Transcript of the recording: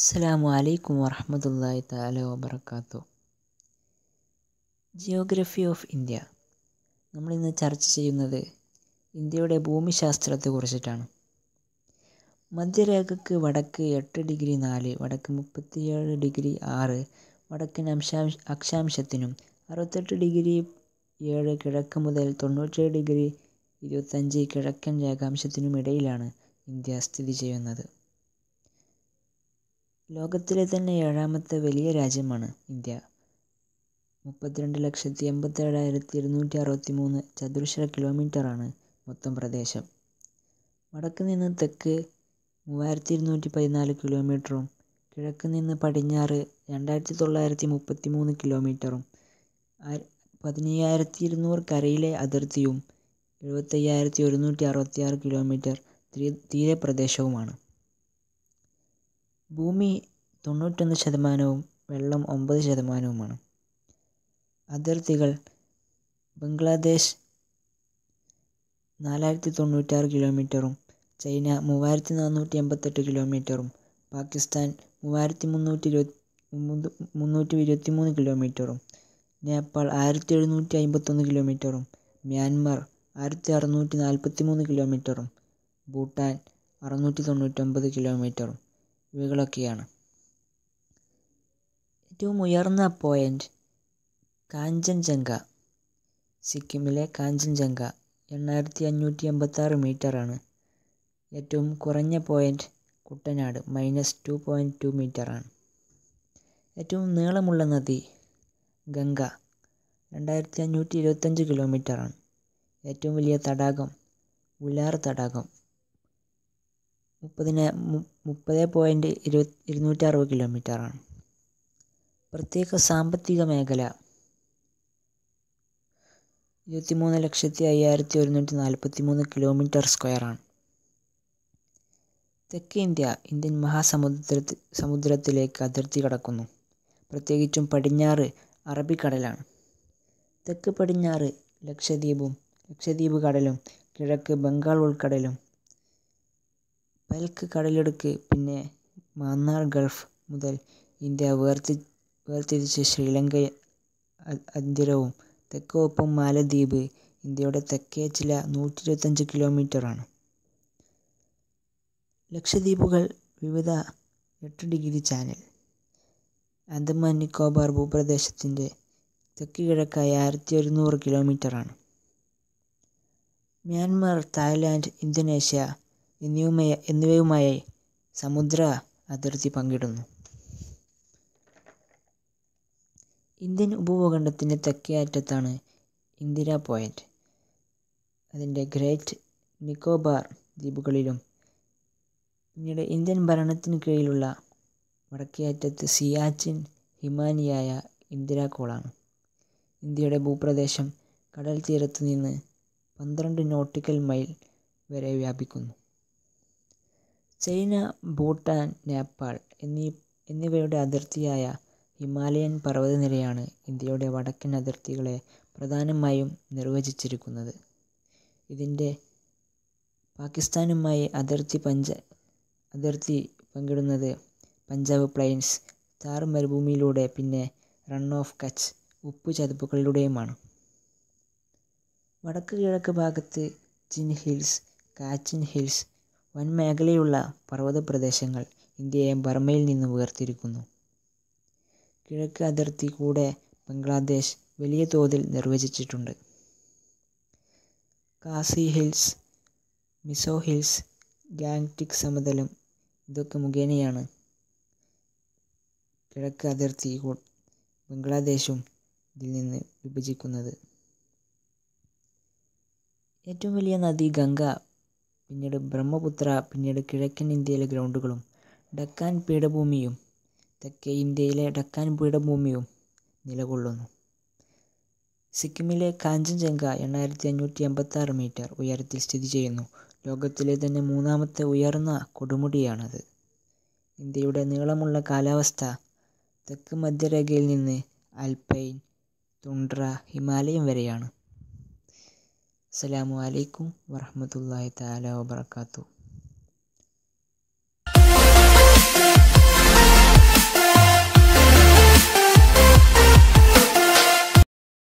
അസ്സലാമു അലൈക്കും വറഹ്മത്തുള്ളാഹി തആല വബറകാതുഹു ജിയോഗ്രഫി ഓഫ് ഇന്ത്യ നമ്മളിന്ന് ചർച്ച ചെയ്യുന്നത് ഇന്ത്യയുടെ ഭൂമിശാസ്ത്രത്തെക്കുറിച്ചിട്ടാണ് മധ്യരേഖയ്ക്ക് വടക്ക് എട്ട് ഡിഗ്രി നാല് വടക്ക് മുപ്പത്തിയേഴ് ഡിഗ്രി ആറ് വടക്കൻ അംശാംശ അക്ഷാംശത്തിനും അറുപത്തെട്ട് ഡിഗ്രി ഏഴ് കിഴക്ക് മുതൽ തൊണ്ണൂറ്റേഴ് ഡിഗ്രി ഇരുപത്തഞ്ച് കിഴക്കൻ രേഖാംശത്തിനും ഇടയിലാണ് ഇന്ത്യ സ്ഥിതി ചെയ്യുന്നത് ലോകത്തിലെ തന്നെ ഏഴാമത്തെ വലിയ രാജ്യമാണ് ഇന്ത്യ മുപ്പത്തിരണ്ട് ലക്ഷത്തി എൺപത്തേഴായിരത്തി ഇരുന്നൂറ്റി അറുപത്തി മൂന്ന് ചതുരശ്ര കിലോമീറ്ററാണ് മൊത്തം പ്രദേശം വടക്ക് നിന്ന് തെക്ക് മൂവായിരത്തി ഇരുന്നൂറ്റി പതിനാല് കിലോമീറ്ററും കിഴക്ക് നിന്ന് പടിഞ്ഞാറ് രണ്ടായിരത്തി തൊള്ളായിരത്തി മുപ്പത്തി മൂന്ന് കിലോമീറ്ററും പതിനയ്യായിരത്തി ഇരുന്നൂറ് കരയിലെ അതിർത്തിയും എഴുപത്തയ്യായിരത്തി ഒരുന്നൂറ്റി അറുപത്തി ആറ് കിലോമീറ്റർ തീരപ്രദേശവുമാണ് ഭൂമി തൊണ്ണൂറ്റൊന്ന് ശതമാനവും വെള്ളം ഒമ്പത് ശതമാനവുമാണ് അതിർത്തികൾ ബംഗ്ലാദേശ് നാലായിരത്തി തൊണ്ണൂറ്റാറ് കിലോമീറ്ററും ചൈന മൂവായിരത്തി നാനൂറ്റി എൺപത്തെട്ട് കിലോമീറ്ററും പാകിസ്ഥാൻ മൂവായിരത്തി മുന്നൂറ്റി ഇരുപത്തി മുന്നൂറ്റി ഇരുപത്തി മൂന്ന് കിലോമീറ്ററും നേപ്പാൾ ആയിരത്തി എഴുന്നൂറ്റി അമ്പത്തൊന്ന് കിലോമീറ്ററും മ്യാൻമർ ആയിരത്തി അറുന്നൂറ്റി നാൽപ്പത്തി മൂന്ന് കിലോമീറ്ററും ഭൂട്ടാൻ അറുന്നൂറ്റി തൊണ്ണൂറ്റൊമ്പത് കിലോമീറ്ററും ഇവകളൊക്കെയാണ് ഏറ്റവും ഉയർന്ന പോയിൻ്റ് കാഞ്ചൻജംഗ സിക്കിമിലെ കാഞ്ചൻജംഗ എണ്ണായിരത്തി അഞ്ഞൂറ്റി എൺപത്താറ് മീറ്ററാണ് ഏറ്റവും കുറഞ്ഞ point Kuttanad minus two point two മീറ്ററാണ് ഏറ്റവും നീളമുള്ള നദി ഗംഗ രണ്ടായിരത്തി അഞ്ഞൂറ്റി ഇരുപത്തഞ്ച് കിലോമീറ്ററാണ് ഏറ്റവും വലിയ തടാകം ഉലാർ തടാകം മുപ്പതിന് മുപ്പത് പോയിൻറ്റ് ഇരുപത് ഇരുന്നൂറ്റി അറുപത് കിലോമീറ്ററാണ് പ്രത്യേക സാമ്പത്തിക മേഖല ഇരുപത്തിമൂന്ന് ലക്ഷത്തി അയ്യായിരത്തി ഒരുന്നൂറ്റി നാൽപ്പത്തി മൂന്ന് കിലോമീറ്റർ സ്ക്വയറാണ് തെക്കേ ഇന്ത്യ ഇന്ത്യൻ മഹാസമുദ്ര സമുദ്രത്തിലേക്ക് അതിർത്തി കടക്കുന്നു പ്രത്യേകിച്ചും പടിഞ്ഞാറ് അറബിക്കടലാണ് തെക്ക് പടിഞ്ഞാറ് ലക്ഷദ്വീപും ലക്ഷദ്വീപ് കടലും കിഴക്ക് ബംഗാൾ ഉൾക്കടലും പൽക്ക് കടലിടുക്ക് പിന്നെ മാന്നാർ ഗൾഫ് മുതൽ ഇന്ത്യ വേർതി വേർതിരിച്ച് ശ്രീലങ്ക അന്തിരവും തെക്കോപ്പം മാലദ്വീപ് ഇന്ത്യയുടെ തെക്കേ ചില നൂറ്റി ഇരുപത്തഞ്ച് കിലോമീറ്ററാണ് ലക്ഷദ്വീപുകൾ വിവിധ എട്ട് ഡിഗ്രി ചാനൽ ആൻഡമാൻ നിക്കോബാർ ഭൂപ്രദേശത്തിൻ്റെ തെക്ക് കിഴക്കായി ആയിരത്തി ഒരുന്നൂറ് കിലോമീറ്ററാണ് മ്യാൻമാർ തായ്ലാൻഡ് ഇന്തോനേഷ്യ എന്നിവയുമായി എന്നിവയുമായി സമുദ്ര അതിർത്തി പങ്കിടുന്നു ഇന്ത്യൻ ഉപഭൂഖണ്ഡത്തിൻ്റെ തെക്കേ അറ്റത്താണ് ഇന്ദിര പോയിൻ്റ് അതിൻ്റെ ഗ്രേറ്റ് നിക്കോബാർ ദ്വീപുകളിലും പിന്നീട് ഇന്ത്യൻ ഭരണത്തിന് കീഴിലുള്ള വടക്കേ അറ്റത്ത് സിയാച്ചിൻ ഹിമാനിയായ ഇന്ദിരാകോളാണ് ഇന്ത്യയുടെ ഭൂപ്രദേശം കടൽ തീരത്ത് നിന്ന് പന്ത്രണ്ട് നോട്ടിക്കൽ മൈൽ വരെ വ്യാപിക്കുന്നു ചൈന ഭൂട്ടാൻ നേപ്പാൾ എന്നീ എന്നിവയുടെ അതിർത്തിയായ ഹിമാലയൻ പർവ്വതനിരയാണ് ഇന്ത്യയുടെ വടക്കൻ അതിർത്തികളെ പ്രധാനമായും നിർവചിച്ചിരിക്കുന്നത് ഇതിൻ്റെ പാകിസ്ഥാനുമായി അതിർത്തി പഞ്ച അതിർത്തി പങ്കിടുന്നത് പഞ്ചാബ് പ്ലെയിൻസ് താർ മരുഭൂമിയിലൂടെ പിന്നെ റൺ ഓഫ് കച്ച് ഉപ്പു ചതുപ്പുകളിലൂടെയുമാണ് വടക്ക് കിഴക്ക് ഭാഗത്ത് ചിൻ ഹിൽസ് കാച്ചിൻ ഹിൽസ് വൻമേഖലയുള്ള പർവ്വത പ്രദേശങ്ങൾ ഇന്ത്യയെ ബർമയിൽ നിന്ന് വേർതിരിക്കുന്നു കിഴക്ക് അതിർത്തി കൂടെ ബംഗ്ലാദേശ് വലിയ തോതിൽ നിർവചിച്ചിട്ടുണ്ട് കാസി ഹിൽസ് മിസോ ഹിൽസ് ഗാങ്ടിക് സമതലം ഇതൊക്കെ മുഖേനയാണ് കിഴക്ക് അതിർത്തി ബംഗ്ലാദേശും ഇതിൽ നിന്ന് വിഭജിക്കുന്നത് ഏറ്റവും വലിയ നദി ഗംഗ പിന്നീട് ബ്രഹ്മപുത്ര പിന്നീട് കിഴക്കൻ ഇന്ത്യയിലെ ഗ്രൗണ്ടുകളും ഡക്കാൻ പീഠഭൂമിയും തെക്കേ ഇന്ത്യയിലെ ഡക്കാൻ പീഠഭൂമിയും നിലകൊള്ളുന്നു സിക്കിമിലെ കാഞ്ചൻജംഗ എണ്ണായിരത്തി അഞ്ഞൂറ്റി എൺപത്താറ് മീറ്റർ ഉയരത്തിൽ സ്ഥിതി ചെയ്യുന്നു ലോകത്തിലെ തന്നെ മൂന്നാമത്തെ ഉയർന്ന കൊടുമുടിയാണത് ഇന്ത്യയുടെ നീളമുള്ള കാലാവസ്ഥ തെക്ക് മധ്യരേഖയിൽ നിന്ന് അൽപൈൻ തുണ്ട്ര ഹിമാലയം വരെയാണ് അസ്സലാമു അലൈക്കും വറഹ്മത്തുള്ളാഹി തആല വബറകാതുഹു